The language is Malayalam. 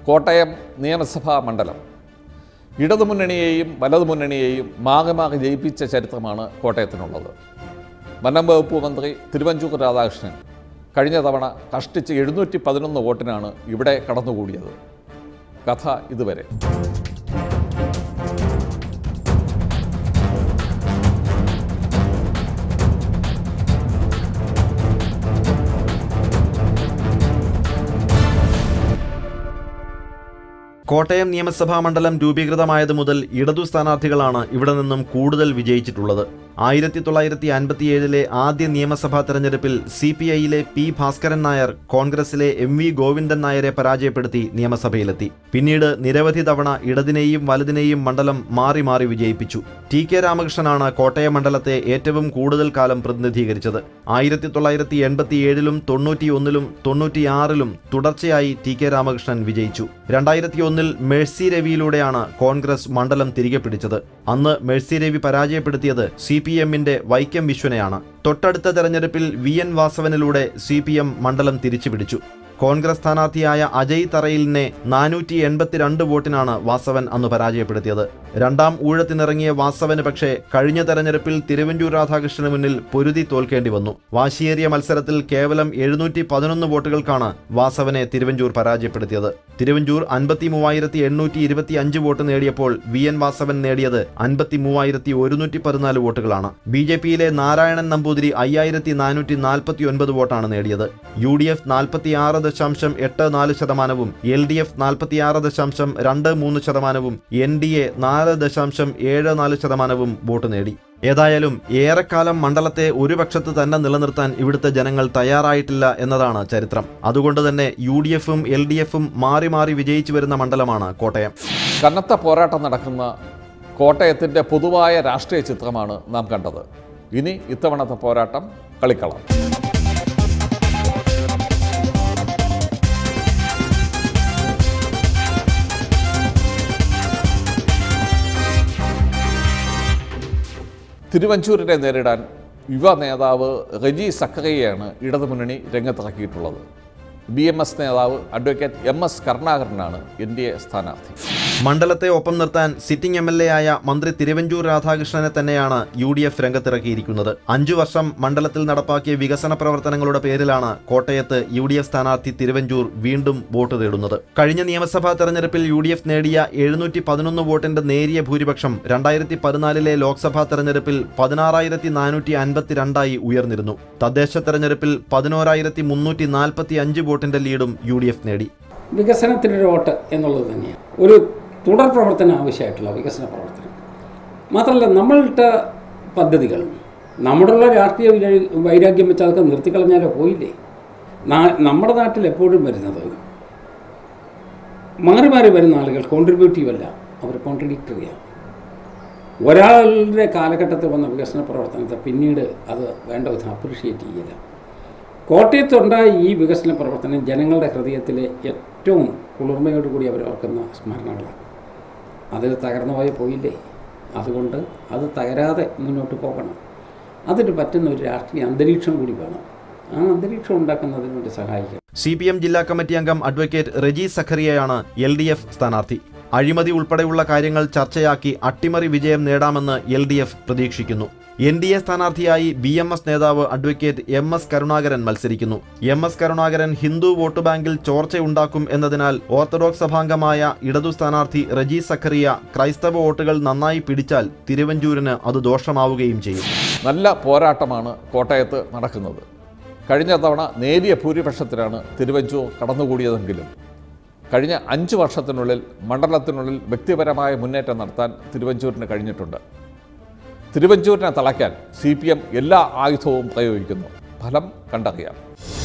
കോട്ടയം നിയമസഭാ മണ്ഡലം ഇടതുമുന്നണിയെയും വലതുമുന്നണിയെയും മാറി മാറി ജയിപ്പിച്ച ചരിത്രമാണ് കോട്ടയത്തിനുള്ളത് വനം വകുപ്പ് മന്ത്രി തിരുവഞ്ചൂർ രാധാകൃഷ്ണൻ കഴിഞ്ഞ തവണ കഷ്ടിച്ച് എഴുന്നൂറ്റി പതിനൊന്ന് വോട്ടിനാണ് ഇവിടെ കടന്നുകൂടിയത് കഥ ഇതുവരെ കോട്ടയം നിയമസഭാ മണ്ഡലം രൂപീകൃതമായത് മുതൽ ഇടതു സ്ഥാനാർത്ഥികളാണ് ഇവിടെ നിന്നും കൂടുതൽ വിജയിച്ചിട്ടുള്ളത് ആയിരത്തി തൊള്ളായിരത്തി അൻപത്തിയേഴിലെ ആദ്യ നിയമസഭാ തെരഞ്ഞെടുപ്പിൽ സി പി ഐയിലെ പി ഭാസ്കരൻ നായർ കോൺഗ്രസിലെ എം വി ഗോവിന്ദൻ നായരെ പരാജയപ്പെടുത്തി നിയമസഭയിലെത്തി പിന്നീട് നിരവധി തവണ ഇടതിനെയും വലതിനെയും മണ്ഡലം മാറി മാറി വിജയിപ്പിച്ചു ടി കെ രാമകൃഷ്ണനാണ് കോട്ടയം മണ്ഡലത്തെ ഏറ്റവും കൂടുതൽ കാലം പ്രതിനിധീകരിച്ചത് ആയിരത്തി തൊള്ളായിരത്തി എൺപത്തിയേഴിലും തൊണ്ണൂറ്റിയൊന്നിലും തൊണ്ണൂറ്റിയാറിലും തുടർച്ചയായി ടി കെ രാമകൃഷ്ണൻ വിജയിച്ചു രണ്ടായിരത്തി ഒന്നിൽ മേഴ്സി രവിയിലൂടെയാണ് കോൺഗ്രസ് മണ്ഡലം തിരികെ പിടിച്ചത് അന്ന് മേഴ്സി രവി പരാജയപ്പെടുത്തിയത് സി പി എമ്മിന്റെ വൈക്കം വിശ്വനെയാണ് തൊട്ടടുത്ത തെരഞ്ഞെടുപ്പിൽ വി എൻ വാസവനിലൂടെ സി പി എം മണ്ഡലം തിരിച്ചുപിടിച്ചു കോൺഗ്രസ് സ്ഥാനാർത്ഥിയായ അജയ് തറയിലിനെ നാനൂറ്റി എൺപത്തിരണ്ട് വോട്ടിനാണ് വാസവൻ അന്ന് പരാജയപ്പെടുത്തിയത് രണ്ടാം ഊഴത്തിനിറങ്ങിയ വാസവന് പക്ഷേ കഴിഞ്ഞ തെരഞ്ഞെടുപ്പിൽ തിരുവഞ്ചൂർ രാധാകൃഷ്ണന് മുന്നിൽ പൊരുതി തോൽക്കേണ്ടി വന്നു വാശിയേറിയ മത്സരത്തിൽ കേവലം എഴുന്നൂറ്റി പതിനൊന്ന് വോട്ടുകൾക്കാണ് വാസവനെ തിരുവഞ്ചൂർ പരാജയപ്പെടുത്തിയത് തിരുവഞ്ചൂർ അൻപത്തി മൂവായിരത്തി എണ്ണൂറ്റി ഇരുപത്തി അഞ്ച് വോട്ട് നേടിയപ്പോൾ വി എൻ വാസവൻ നേടിയത് അൻപത്തി മൂവായിരത്തി ഒരുന്നൂറ്റി പതിനാല് വോട്ടുകളാണ് ബി ജെ പിയിലെ നാരായണൻ നമ്പൂതിരി അയ്യായിരത്തി നാനൂറ്റി നാൽപ്പത്തി ഒൻപത് വോട്ടാണ് നേടിയത് യു ഡി എഫ് നാൽപ്പത്തി ആറ് ദശാംശം എട്ട് നാല് ശതമാനവും എൽ ഡി എഫ് നാൽപ്പത്തിയാറ് ദശാംശം രണ്ട് മൂന്ന് ശതമാനവും എൻ ഡി എ നാല് ദശാംശം ഏഴ് നാല് ശതമാനവും വോട്ട് നേടി ഏതായാലും ഏറെക്കാലം മണ്ഡലത്തെ ഒരു പക്ഷത്ത് തന്നെ നിലനിർത്താൻ ഇവിടുത്തെ ജനങ്ങൾ തയ്യാറായിട്ടില്ല എന്നതാണ് ചരിത്രം അതുകൊണ്ട് തന്നെ യു ഡി എഫും എൽ ഡി എഫും മാറി മാറി വിജയിച്ചു വരുന്ന മണ്ഡലമാണ് കോട്ടയം കനത്ത പോരാട്ടം നടക്കുന്ന കോട്ടയത്തിൻ്റെ പൊതുവായ രാഷ്ട്രീയ ചിത്രമാണ് നാം കണ്ടത് ഇനി ഇത്തവണത്തെ പോരാട്ടം കളിക്കളം തിരുവഞ്ചൂരിനെ നേരിടാൻ യുവ നേതാവ് റെജി സക്കറിയെയാണ് ഇടതുമുന്നണി രംഗത്തിറക്കിയിട്ടുള്ളത് ബി എം എസ് നേതാവ് അഡ്വക്കേറ്റ് എം എസ് കരുണാകരനാണ് എൻ ഡി എ സ്ഥാനാർത്ഥി മണ്ഡലത്തെ ഒപ്പം നിർത്താൻ സിറ്റിംഗ് എം എൽ എ ആയ മന്ത്രി തിരുവഞ്ചൂർ രാധാകൃഷ്ണനെ തന്നെയാണ് യു ഡി എഫ് രംഗത്തിറക്കിയിരിക്കുന്നത് അഞ്ചു വർഷം മണ്ഡലത്തിൽ നടപ്പാക്കിയ വികസന പ്രവർത്തനങ്ങളുടെ പേരിലാണ് കോട്ടയത്ത് യു ഡി എഫ് സ്ഥാനാർത്ഥി തിരുവഞ്ചൂർ വീണ്ടും വോട്ട് തേടുന്നത് കഴിഞ്ഞ നിയമസഭാ തെരഞ്ഞെടുപ്പിൽ യു ഡി എഫ് നേടിയ എഴുന്നൂറ്റി പതിനൊന്ന് വോട്ടിന്റെ നേരിയ ഭൂരിപക്ഷം രണ്ടായിരത്തി പതിനാലിലെ ലോക്സഭാ തെരഞ്ഞെടുപ്പിൽ പതിനാറായിരത്തി നാനൂറ്റി അൻപത്തിരണ്ടായി ഉയർന്നിരുന്നു തദ്ദേശ തെരഞ്ഞെടുപ്പിൽ പതിനോരായിരത്തി മുന്നൂറ്റി നാൽപ്പത്തി അഞ്ച് വോട്ടിന്റെ ലീഡും യു ഡി എഫ് നേടി വികസനത്തിനൊരു വോട്ട് എന്നുള്ളത് തന്നെയാണ് ഒരു തുടർ പ്രവർത്തനം ആവശ്യമായിട്ടുള്ള വികസന പ്രവർത്തനം മാത്രമല്ല നമ്മളിട്ട പദ്ധതികൾ നമ്മുടെയുള്ള രാഷ്ട്രീയ വൈരാ- വൈരാഗ്യം വെച്ച് അതൊക്കെ നിർത്തിക്കളഞ്ഞാലോ പോയില്ലേ നാ- നമ്മുടെ നാട്ടിൽ എപ്പോഴും വരുന്നത് മാറി മാറി വരുന്ന ആളുകൾ കോൺട്രിബ്യൂട്ടീവ് അല്ല അവർ കോൺട്രഡിക്ടറിയാണ് ഒരാളുടെ കാലഘട്ടത്തിൽ വന്ന വികസന പ്രവർത്തനത്തെ പിന്നീട് അത് വേണ്ട വിധം അപ്രിഷിയേറ്റ് ചെയ്യില്ല കോട്ടയത്തുണ്ടായ ഈ വികസന പ്രവർത്തനം ജനങ്ങളുടെ ഹൃദയത്തിലെ ഏറ്റവും കുളിർമയോടുകൂടി അവർ ഓർക്കുന്ന സ്മരണകളാണ് അത് തകർന്നു പോയ പോയില്ലേ അതുകൊണ്ട് അത് തകരാതെ മുന്നോട്ട് പോകണം അതിന് പറ്റുന്ന ഒരു രാഷ്ട്രീയ അന്തരീക്ഷം കൂടി വേണം ആ അന്തരീക്ഷം ഉണ്ടാക്കുന്നതിന് വേണ്ടി സഹായിക്കണം സി പി എം ജില്ലാ കമ്മിറ്റി അംഗം അഡ്വക്കേറ്റ് റെജി സഖറിയയാണ് എൽ ഡി എഫ് സ്ഥാനാർത്ഥി അഴിമതി ഉൾപ്പെടെയുള്ള കാര്യങ്ങൾ ചർച്ചയാക്കി അട്ടിമറി വിജയം നേടാമെന്ന് എൽ ഡി എഫ് പ്രതീക്ഷിക്കുന്നു എൻ ഡി എ സ്ഥാനാർത്ഥിയായി ബി എം എസ് നേതാവ് അഡ്വക്കേറ്റ് എം എസ് കരുണാകരൻ മത്സരിക്കുന്നു M S Karunakaran Hindu vote ബാങ്കിൽ ചോർച്ചയുണ്ടാക്കും എന്നതിനാൽ ഓർത്തഡോക്സ് സഭാംഗമായ ഇടതു സ്ഥാനാർത്ഥി റജി സഖറിയ ക്രൈസ്തവ വോട്ടുകൾ നന്നായി പിടിച്ചാൽ തിരുവഞ്ചൂരിന് അത് ദോഷമാവുകയും ചെയ്യും നല്ല പോരാട്ടമാണ് കോട്ടയത്ത് നടക്കുന്നത് കഴിഞ്ഞ തവണ നേരിയ ഭൂരിപക്ഷത്തിലാണ് തിരുവഞ്ചൂർ കടന്നുകൂടിയതെങ്കിലും കഴിഞ്ഞ അഞ്ച് വർഷത്തിനുള്ളിൽ മണ്ഡലത്തിനുള്ളിൽ വ്യക്തിപരമായ മുന്നേറ്റം നടത്താൻ തിരുവഞ്ചൂരിന് കഴിഞ്ഞിട്ടുണ്ട് തിരുവഞ്ചൂരിനെ തളയ്ക്കാൻ സി പി എം എല്ലാ ആയുധവും പ്രയോഗിക്കുന്നു ഫലം കണ്ടറിയാം